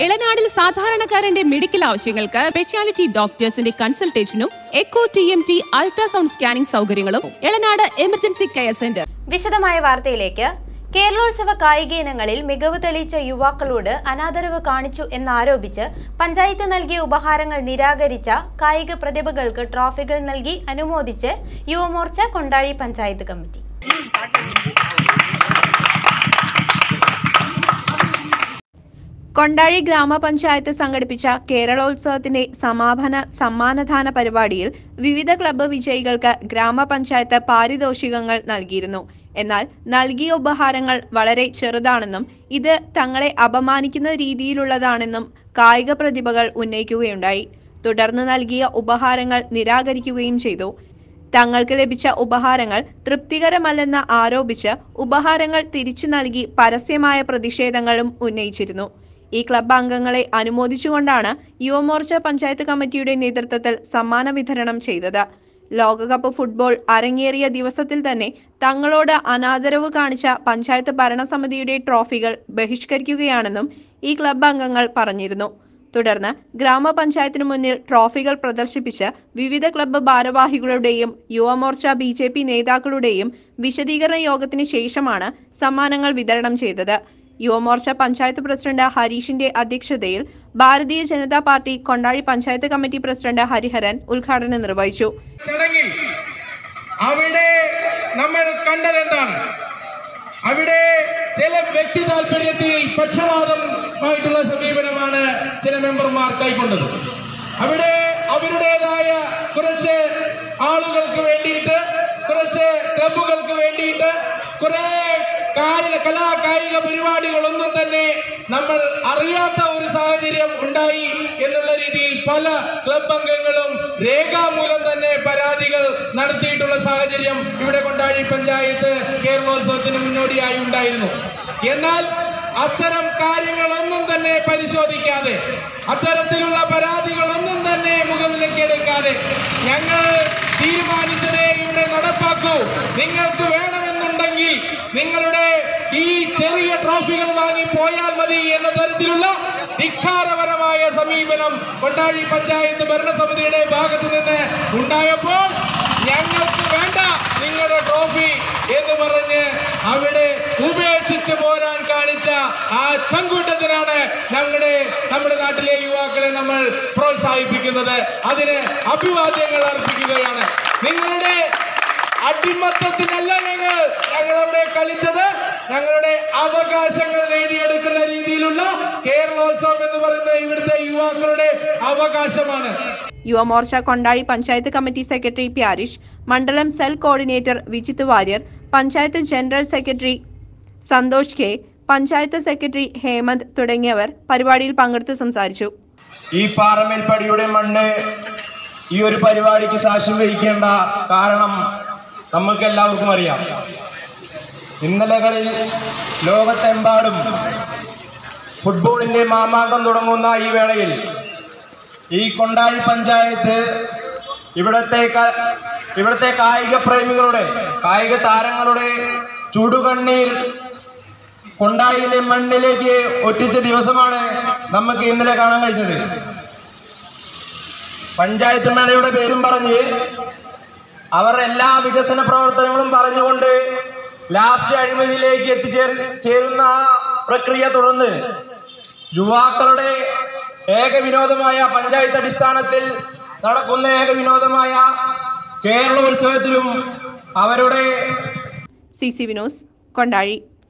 ഇളനാടിൽ സാധാരണക്കാരന്റെ മെഡിക്കൽ ആവശ്യങ്ങൾക്ക് സ്പെഷ്യാലിറ്റി ഡോക്ടേഴ്സിന്റെ കൺസൾട്ടേഷനും echo T M T ultrasound scanning സൗകര്യങ്ങളും ഇളനാട് എമർജൻസി കെയർ സെന്റർ വിശദമായ വാർത്തയിലേക്ക് കേരളോത്സവ കായിക ഇനങ്ങളിൽ മികവ് തെളിയിച്ച യുവാക്കളോട് അനാദരവ് കാണിച്ചു എന്നാരോപിച്ച് പഞ്ചായത്ത് നൽകിയ ഉപഹാരങ്ങൾ നിരാകരിച്ച കായിക പ്രതിഭകൾക്ക് ട്രോഫികൾ നൽകി അനുമോദിച്ച് യുവമോർച്ച കൊണ്ടാഴി പഞ്ചായത്ത് കമ്മിറ്റി കൊണ്ടാഴി ഗ്രാമപഞ്ചായത്ത് സംഘടിപ്പിച്ച കേരളോത്സവത്തിന്റെ സമാപന സമ്മാനദാന പരിപാടിയിൽ വിവിധ ക്ലബ്ബ് വിജയികൾക്ക് ഗ്രാമപഞ്ചായത്ത് പാരിതോഷികങ്ങൾ നൽകിയിരുന്നു എന്നാൽ നൽകിയ ഉപഹാരങ്ങൾ വളരെ ചെറുതാണെന്നും ഇത് തങ്ങളെ അപമാനിക്കുന്ന രീതിയിലുള്ളതാണെന്നും കായിക പ്രതിഭകൾ ഉന്നയിക്കുകയുണ്ടായി തുടർന്ന് നൽകിയ ഉപഹാരങ്ങൾ നിരാകരിക്കുകയും ചെയ്തു തങ്ങൾക്ക് ലഭിച്ച ഉപഹാരങ്ങൾ തൃപ്തികരമല്ലെന്ന് ആരോപിച്ച് ഉപഹാരങ്ങൾ തിരിച്ചു നൽകി പരസ്യമായ പ്രതിഷേധങ്ങളും ഉന്നയിച്ചിരുന്നു ഈ ക്ലബ്ബ് അംഗങ്ങളെ അനുമോദിച്ചുകൊണ്ടാണ് യുവമോർച്ച പഞ്ചായത്ത് കമ്മിറ്റിയുടെ നേതൃത്വത്തിൽ സമ്മാന വിതരണം ചെയ്തത് ലോകകപ്പ് ഫുട്ബോൾ അരങ്ങേറിയ ദിവസത്തിൽ തന്നെ തങ്ങളോട് അനാദരവ് കാണിച്ച പഞ്ചായത്ത് ഭരണസമിതിയുടെ ട്രോഫികൾ ബഹിഷ്കരിക്കുകയാണെന്നും ഈ ക്ലബ്ബ് അംഗങ്ങൾ പറഞ്ഞിരുന്നു തുടർന്ന് ഗ്രാമപഞ്ചായത്തിനു മുന്നിൽ ട്രോഫികൾ പ്രദർശിപ്പിച്ച് വിവിധ ക്ലബ്ബ് ഭാരവാഹികളുടെയും യുവമോർച്ച ബി ജെ പി നേതാക്കളുടെയും വിശദീകരണ യോഗത്തിന് ശേഷമാണ് സമ്മാനങ്ങൾ വിതരണം ചെയ്തത് യുവമോർച്ച പഞ്ചായത്ത് പ്രസിഡന്റ് ഹരീഷിന്റെ അധ്യക്ഷതയിൽ Bharatiya Janata party Kondazhy panchayat committee president Hariharan ഉദ്ഘാടനം നിർവഹിച്ചു ചടങ്ങിൽ അവിടെ നമ്മൾ കണ്ടത് എന്താണ് അവിടെ ചില വ്യക്തി താല്പര്യത്തിൽ പക്ഷപാതമായിട്ടുള്ള സമീപനമാണ് ചില മെമ്പർമാർ കൈക്കൊണ്ടത് അവിടെ അവരുടേതായ കുറച്ച് ആളുകൾക്ക് വേണ്ടിയിട്ട് കുറച്ച് ക്ലബുകൾക്ക് വേണ്ടിയിട്ട് കുറെ കായിക കലാ കായിക പരിപാടികളൊന്നും തന്നെ നമ്മൾ അറിയാത്ത ഒരു സാഹചര്യം ഉണ്ടായി എന്നുള്ള രീതിയിൽ പല ക്ലബ് അംഗങ്ങളും രേഖാമൂലം തന്നെ പരാതികൾ നടത്തിയിട്ടുള്ള സാഹചര്യം ഇവിടെ കൊണ്ടാഴി പഞ്ചായത്ത് കേരളോത്സവത്തിന് മുന്നോടിയായി ഉണ്ടായിരുന്നു എന്നാൽ അത്തരം കാര്യങ്ങളൊന്നും തന്നെ പരിശോധിക്കാതെ അത്തരത്തിലുള്ള പരാതികളൊന്നും തന്നെ മുഖവിലേക്ക് എടുക്കാതെ ഞങ്ങൾ തീരുമാനിച്ചതേ ഇവിടെ നടപ്പാക്കൂ നിങ്ങൾക്ക് വേണമെന്നുണ്ടെങ്കിൽ നിങ്ങളുടെ ഈ ചെറിയ ട്രോഫികൾ വാങ്ങി പോയാൽ മതി എന്ന തരത്തിലുള്ള ധിക്കാരപരമായ സമീപനം കൊണ്ടാഴി പഞ്ചായത്ത് ഭരണസമിതിയുടെ ഭാഗത്ത് നിന്ന് ഉണ്ടായപ്പോൾ ഞങ്ങൾക്ക് വേണ്ട നിങ്ങളുടെ ട്രോഫി എന്ന് പറഞ്ഞ് അവിടെ ഉപേക്ഷിച്ച് പോരാൻ കാണിച്ച ആ ചങ്കൂട്ടത്തിനാണ് ഞങ്ങളുടെ നമ്മുടെ നാട്ടിലെ യുവാക്കളെ നമ്മൾ പ്രോത്സാഹിപ്പിക്കുന്നത് അതിന് അഭിവാദ്യങ്ങൾ അർപ്പിക്കുകയാണ് നിങ്ങളുടെ അടിമത്തത്തിനല്ല ഞങ്ങൾ ഞങ്ങളവിടെ കളിച്ചത് ഞങ്ങളുടെ അവകാശങ്ങൾ നേടിയെടുക്കുന്ന രീതിയിലുള്ള കേരളോത്സവം എന്ന് പറയുന്നത് ഇവിടുത്തെ യുവാക്കളുടെ അവകാശമാണ് Yuva Morcha Kondazhy panchayat committee secretary parish മണ്ഡലം cell coordinator Vijith Warrier panchayat general secretary Santhosh K panchayat secretary Hemanth തുടങ്ങിയവർ പരിപാടിയിൽ പങ്കെടുത്ത് സംസാരിച്ചു ഈ പാറമേൽ പടിയുടെ മണ്ണ് ഈ ഒരു പരിപാടിക്ക് സാക്ഷ്യം വഹിക്കേണ്ട കാരണം നമുക്ക് എല്ലാവർക്കും അറിയാം ഇന്നലകളിൽ ലോകത്തെമ്പാടും ഫുട്ബോളിന്റെ മാമാങ്കം തുടങ്ങുന്ന ഈ വേളയിൽ ഈ കൊണ്ടാഴി പഞ്ചായത്ത് ഇവിടത്തെ ക- ഇവിടുത്തെ കായിക പ്രേമികളുടെ കായിക താരങ്ങളുടെ ചുടുകണ്ണീർ കൊണ്ടായിലെ മണ്ണിലേക്ക് ഒറ്റിച്ച ദിവസമാണ് നമുക്ക് ഇന്നലെ കാണാൻ കഴിഞ്ഞത് പഞ്ചായത്ത് മേളയുടെ പേരും പറഞ്ഞ് അവർ എല്ലാ വികസന പ്രവർത്തനങ്ങളും പറഞ്ഞുകൊണ്ട് ലാസ്റ്റ് അഴിമതിയിലേക്ക് എത്തിച്ചേർ ചേരുന്ന ആ പ്രക്രിയ തുടർന്ന് യുവാക്കളുടെ ഏക വിനോദമായ പഞ്ചായത്ത് അടിസ്ഥാനത്തിൽ നടക്കുന്ന ഏക വിനോദമായ കേരളോത്സവത്തിലും അവരുടെ സി സി വിനോസ് കൊണ്ടാഴി